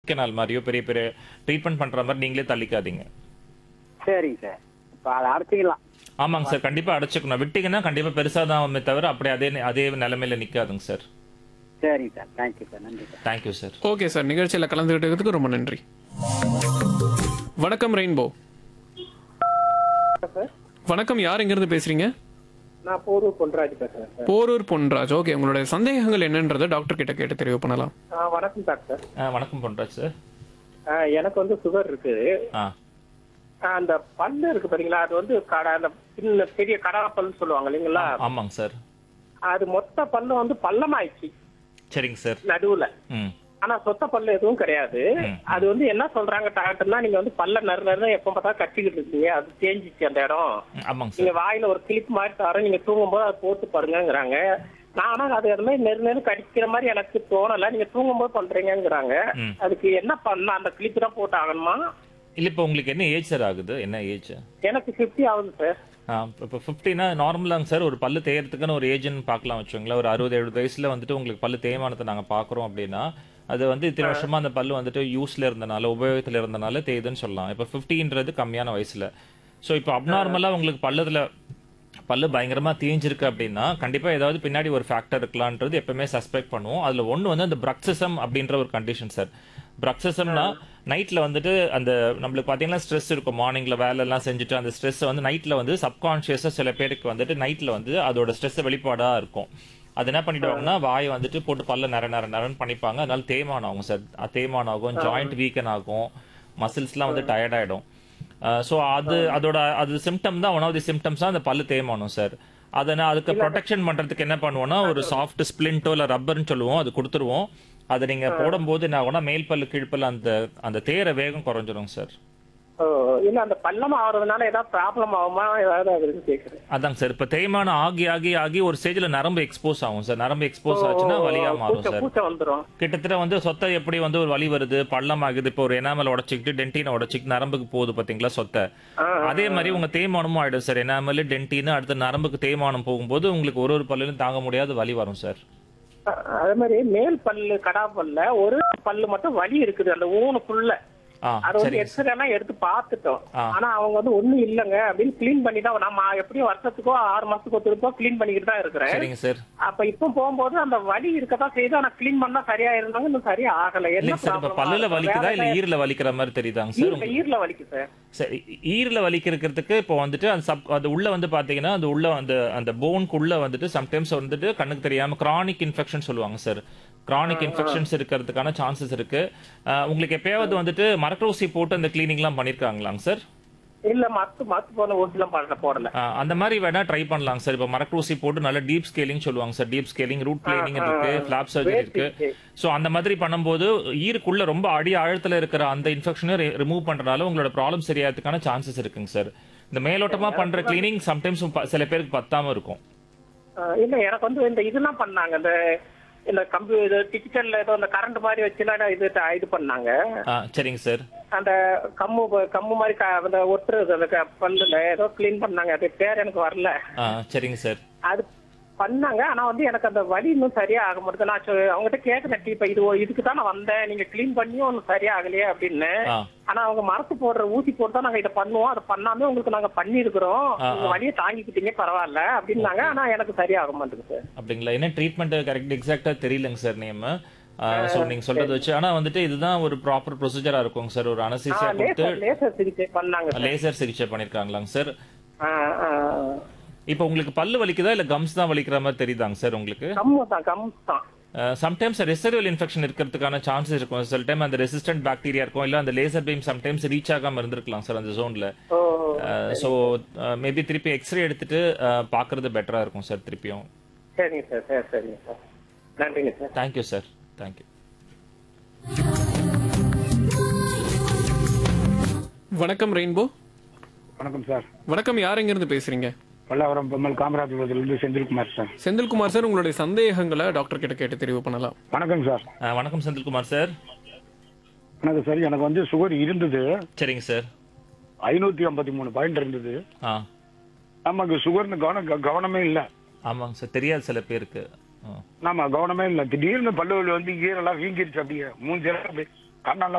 நாள் மாதிரியோ பெரிய பெரிய ட்ரீட்மெண்ட் பண்ற மாதிரி நீங்களே தள்ளிக்காதீங்க சரிங்க சார் இப்போ அதை அடைச்சிக்கலாம் ஆமாங்க சார் கண்டிப்பா அடைச்சுக்கணும் விட்டீங்கன்னா கண்டிப்பா பெருசா தான் ஆகுமே தவிர அப்படியே அதே அதே நிலைமையில நிக்காதுங்க சார் சரிங்க சார் தேங்க்யூ சார் நன்றி sir thank you sir okay sir நிகழ்ச்சியில் கலந்துக்கிட்டதுக்கு ரொம்ப நன்றி வணக்கம் ரெயின்போ வணக்கம் யார் எங்கிருந்து பேசுறீங்க நான் போரூர் பொன்ராஜ் பேசுறேன் சார் போரூர் பொன்ராஜ் ஓகே உங்களுடைய சந்தேகங்கள் என்னன்றதை டாக்டர் கிட்ட கேட்டு தெரிவு பண்ணலாம் ஆ, வணக்கம் டாக்டர் ஆ, வணக்கம் பண்றாச்சு சார் ஆ, எனக்கு வந்து சுகர் இருக்குது ஆ ஆ, அந்த பல்லு இருக்கு பாத்தீங்களா அது வந்து கடை அந்த சின்ன பெரிய கடா பல்லு சொல்லுவாங்க இல்லைங்களா ஆமாங்க சார் அது மொத்த பல்லு வந்து பள்ளமாயிடுச்சு சரிங்க சார் நடுவுல ம் ஆனா சொத்த பல்லு எதுவும் கிடையாது அது வந்து என்ன சொல்றாங்க டாக்டர்னா நீங்க வந்து பல்ல நறு நறு எப்ப பார்த்தா கட்டிக்கிட்டு இருக்கீங்க அது தேஞ்சிச்சு அந்த இடம் ம், ஆமாங்க நீங்க சார் வாயில ஒரு கிளிப் மாதிரி தர நீங்க தூங்கும்போது அதை போட்டு பாருங்கங்கிறாங்க நான் ஆனா அது அது மாதிரி நெரு நெரு கடிக்கிற மாதிரி எனக்கு தோணல நீங்க தூங்கும்போது பண்றீங்கங்கிறாங்க ம். அதுக்கு என்ன பண்ணலாம் அந்த கிளிப் தான் போட்டு ஆகணுமா இல்ல இப்போ உங்களுக்கு என்ன ஏஜ் சார் ஆகுது என்ன ஏஜ் எனக்கு 50 ஆகுது சார் இப்போ ஃபிஃப்டினா நார்மலாங்க சார் ஒரு பல்லு தேயறதுக்குன்னு ஒரு ஏஜ்னு பார்க்கலாம் வச்சுங்களேன் ஒரு அறுபது எழுபது வயசுல வந்துட்டு உங்களுக்கு பல்லு தேய்மானத்தை நாங்க பார்க்குறோம் அப்படின்னா அது வந்து இத்தனை வருஷமா அந்த பல்லு வந்துட்டு யூஸ்ல இருந்தனால உபயோகத்துல இருந்தனால தேயுதுன்னு சொல்லலாம் இப்போ ஃபிஃப்டின்றது கம்மியான வயசுல ஸோ இப்போ அப்நார்மலா உங்களுக்கு பல்லுல பல்லு பயங்கரமா தேஞ்சிருக்கு அப்படின்னா கண்டிப்பா ஏதாவது பின்னாடி ஒரு ஃபேக்டர் இருக்கலான்றது எப்பவுமே சஸ்பெக்ட் பண்ணுவோம் அதுல ஒண்ணு வந்து அந்த பிரக்சிசம் அப்படின்ற ஒரு கண்டிஷன் சார் பிரக்சிசம்னா நைட்ல வந்துட்டு அந்த நம்மளுக்கு பாத்தீங்கன்னா ஸ்ட்ரெஸ் இருக்கும் மார்னிங்ல வேலை எல்லாம் செஞ்சுட்டு அந்த ஸ்ட்ரெஸ் வந்து நைட்ல வந்து சப்கான்ஷியஸா சில பேருக்கு வந்துட்டு நைட்ல வந்து அதோட ஸ்ட்ரெஸ் வெளிப்பாடா இருக்கும் அது என்ன பண்ணிடுவாங்கன்னா வாயை வந்துட்டு போட்டு பல்ல நர நர நரன்னு பண்ணிப்பாங்க அதனால தேய்மானம் ஆகும் சார் தேய்மானம் ஆகும் ஜாயிண்ட் வீக்கன் ஆகும் மசில்ஸ்லாம் வந்து டயர்ட் ஆயிடும் ஸோ அது அதோட அது சிம்டம் தான் ஒன் ஆஃப் தி சிம்டம்ஸ் தான் அந்த பல்லு தேய்மானம் சார் அதை நான் அதுக்கு ப்ரொடெக்ஷன் பண்றதுக்கு என்ன பண்ணுவோம்னா ஒரு சாஃப்ட் ஸ்பிளிண்டோ இல்ல ரப்பர்னு சொல்லுவோம் அது கொடுத்துருவோம் அதை நீங்க போடும்போது என்ன ஆகும்னா மேல் பல்லு கீழ்ப்பல்லு அந்த அந்த தேர வேகம் குறைஞ்சிரும் சார் ஓ இல்ல அந்த பள்ளம் ஆகுறதுனால ஏதாவது ப்ராப்ளம் ஆகுமா ஏதாவது அதுன்னு கேக்குறேன் அதாங்க சார் இப்ப தேய்மானம் ஆகி ஆகி ஆகி ஒரு ஸ்டேஜ்ல நரம்பு எக்ஸ்போஸ் ஆகும் சார் நரம்பு எக்ஸ்போஸ் ஆச்சுன்னா வலியா மாறும் பூச்சை சார் பூச்சை வந்துரும் கிட்டத்தட்ட வந்து சொத்தை எப்படி வந்து ஒரு வலி வருது பள்ளம் ஆகுது இப்போ ஒரு எனாமல் உடச்சிக்கிட்டு டென்டினை உடச்சிக்கிட்டு நரம்புக்கு போகுது பாத்தீங்களா சொத்தை அதே மாதிரி உங்க தேய்மானமும் ஆயிடும் சார் எனாமல் டென்டின்னு அடுத்து நரம்புக்கு தேய்மானம் போகும்போது உங்களுக்கு ஒரு ஒரு பல்லுலையும் தாங்க முடியாத வலி வரும் சார் அ- அதே மாதிரி மேல் பல்லு கடா பல்ல ஒரு பல்லு மட்டும் வலி இருக்குது அந்த ஊனுக்குள்ள ஆ அது வந்து சரிங்க எக்ஸ்ரே எல்லாம் எடுத்து பார்த்துட்டோம் ஆ. ஆனா அவங்க வந்து ஒண்ணும் இல்லங்க அப்படின்னு கிளீன் பண்ணி தான் நம்ம எப்படியும் வருஷத்துக்கோ ஆறு மாசத்துக்கோ திருப்போ கிளீன் பண்ணிக்கிட்டு தான் இருக்கிறேன் சரிங்க சார் அப்ப இப்ப போகும்போது அந்த வலி இருக்கதான் செய்யுது ஆனா கிளீன் பண்ணா சரியா இருந்தாங்க இன்னும் சரியா ஆகல என்ன இல்லைங்க சார் இப்ப problem ஆ பல்லுல இருக்கு? வலிக்குதா வேற இல்ல ஈரல வலிக்கிற மாதிரி தெரியுதாங்க சார் ஈரல ஈரல வலிக்கு சார் சரி ஈரல வலிக்கிறதுக்கு இப்போ வந்துட்டு அந்த சப் அது உள்ள வந்து பாத்தீங்கன்னா அது உள்ள அந்த அந்த போனுக்கு உள்ள வந்துட்டு சம்டைம்ஸ் வந்துட்டு கண்ணுக்கு தெரியாம கிரானிக் இன்ஃபெக்ஷன் சொல்லுவாங்க சார் கிரானிக் இன்ஃபெக்ஷன்ஸ் இருக்கிறதுக்கான சான்சஸ் இருக்கு அஹ், உங்களுக்கு எப்பயாவது வந்துட்டு மரக்கரோசி போட்டு அந்த கிளீனிங்லாம் பண்ணிருக்காங்களாங்க சார் இல்ல மத்து மத்து போன ஊசிலாம் பண்ண போடல அஹ், அந்த மாதிரி வேணா ட்ரை பண்ணலாங்க சார் இப்போ மரக்கரோசி போட்டு நல்ல டீப் ஸ்கேலிங் சொல்லுவாங்க sir deep scaling root planing இருக்கு ஃபிளாப் சர்ஜரி இருக்கு ஸோ அந்த மாதிரி பண்ணும்போது ஈருக்குள்ள ரொம்ப அடி ஆழத்துல இருக்கிற அந்த இன்ஃபெக்ஷனை ரிமூவ் பண்றதுனால உங்களோட ப்ராப்ளம் சரியாகிறதுக்கான சான்சஸ் இருக்குங்க சார் இந்த மேலோட்டமா பண்ற கிளீனிங் சம்டைம்ஸ் சில பேருக்கு பத்தாம இருக்கும் ஆஹ் இல்ல எனக்கு வந்து இந்த இதெல்லாம் பண்ணாங்க இந்த இந்த கம்ப்யூட்டர் டிஜிட்டல்ல ஏதோ இந்த கரண்ட் மாதிரி வச்சுலாம் இது இது பண்ணாங்க ஆ, சரிங்க சார் அந்த கம்மு கம்மு மாதிரி க- அந்த ஒட்டுறது அந்த க- பல்லுல ஏதோ க்ளீன் பண்ணாங்க அது பேர் எனக்கு வரல ஆ, சரிங்க சார் அது பண்ணாங்க ஆனா வந்து எனக்கு அந்த வலி இன்னும் சரியா ஆக மாட்டேங்குது நான் சொ- அவங்ககிட்ட கேட்கறேன் இப்ப இது இதுக்கு தான் நான் வந்தேன் நீங்க க்ளீன் பண்ணியும் ஒன்றும் சரியா ஆகலையே அப்படின்னு ஆ ஆனா அவங்க மரத்து போடுற ஊசி போட்டு தான் நாங்க இதை பண்ணுவோம் அதை பண்ணாம உங்களுக்கு நாங்க பண்ணிருக்கிறோம் ஆ, உங்க வலியை தாங்கிக்கிட்டீங்க பரவாயில்ல அப்படின்னாங்க ஆனா எனக்கு சரியாக மாட்டேங்குது சார் அப்படிங்களா என்ன ட்ரீட்மெண்ட் கரெக்ட் எக்ஸாக்டா தெரியலங்க சார் நேம் ஸோ நீங்க சொல்றது வச்சு ஆனா வந்துட்டு இதுதான் ஒரு ப்ராப்பர் ப்ரொசீஜரா இருக்குங்க சார் ஒரு அனசீசியா கொடுத்து லேசர் லேசர் சிகிச்சை பண்ணாங்க சார் லேசர் சிகிச்சை பண்ணிருக்காங்களாங்க சார் ஆ, ஆ. இப்போ உங்களுக்கு பல்லு வலிக்குதா இல்ல கம்ஸ் தான் வலிக்கிற மாதிரி தெரியுதாங்க சார் உங்களுக்கு கம்மு தான் கம்மு தான் சம்டைம்ஸ் ரெசிடுவல் இன்ஃபெக்ஷன் இருக்கிறதுக்கான சான்சஸ் இருக்கும் சில டைம் அந்த ரெசிஸ்டன்ட் பாக்டீரியா இருக்கும் இல்ல அந்த லேசர் பீம் சம்டைம்ஸ் ரீச் ஆகாம இருந்திருக்கலாம் சார் அந்த ஜோன்ல ஓ ஸோ மேபி திருப்பி எக்ஸ்ரே எடுத்துட்டு அஹ், பார்க்கறது பெட்டரா இருக்கும் சார் திருப்பியும் சரிங்க சார் சரி சரிங்க சார் நன்றிங்க சார் தேங்க்யூ சார் தேங்க்யூ வணக்கம் ரெயின்போ வணக்கம் சார் வணக்கம் யார் எங்கிருந்து பேசுறீங்க பல்லாவரம் பொம்மல் காமராஜபுரத்திலிருந்து செந்தில்குமார் சார் செந்தில்குமார் சார் உங்களுடைய சந்தேகங்களை டாக்டர் கிட்ட கேட்டு தெரிவு பண்ணலாம் வணக்கம் சார் அஹ், வணக்கம் செந்தில்குமார் சார் வணக்கம் சார் எனக்கு வந்து சுகர் இருந்தது சரிங்க சார் ஐநூத்தி ஐம்பத்தி மூணு பாயிண்ட் இருந்தது ஆ நமக்கு சுகர்னு கவனம் க- கவனமே இல்லை ஆமாங்க சார் தெரியாது சில பேருக்கு ஆ. நாம கவனமே இல்லை திடீர்னு பல்லு வலி வந்து ஈரெல்லாம் வீங்கிருச்சு அப்படியே மூஞ்சி எல்லாம் அப்படியே கண்ணெல்லாம்